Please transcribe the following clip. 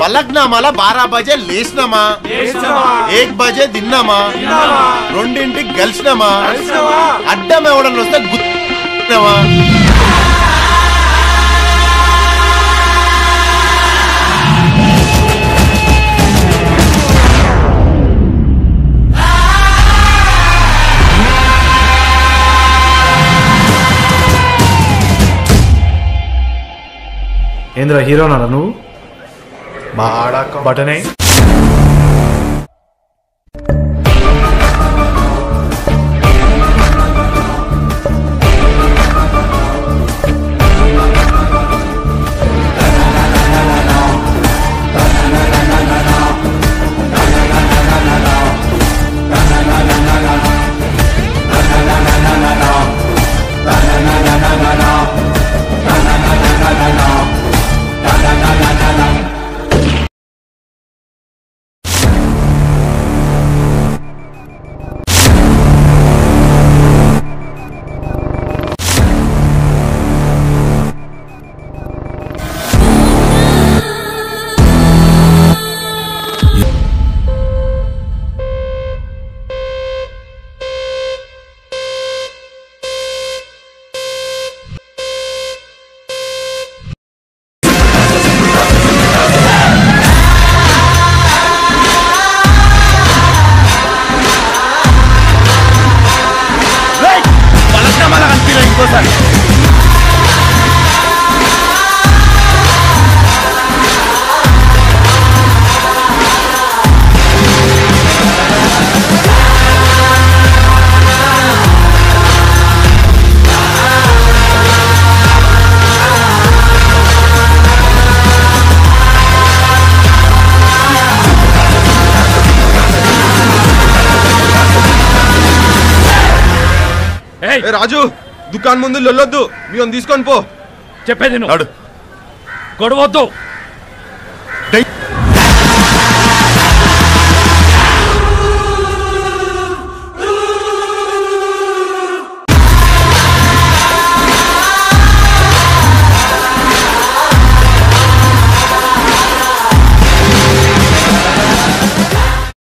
పలక్నామాల బారా బజే లేచినామా ఏక్ బజే తిన్నామా రెండింటికి గెలిచినామా అడ్డం ఎవడన్నా వస్తే గుర్తున్నామా ఏంద్రా హీరోనా నువ్వు బటనే పలక్నామాల కనిపించలే ఇంకోసారి ఏ రాజు దుకాణం ముందు లొల్లొద్దు మీ తీసుకొని పో చెప్పేది నడు గొడవద్దు డై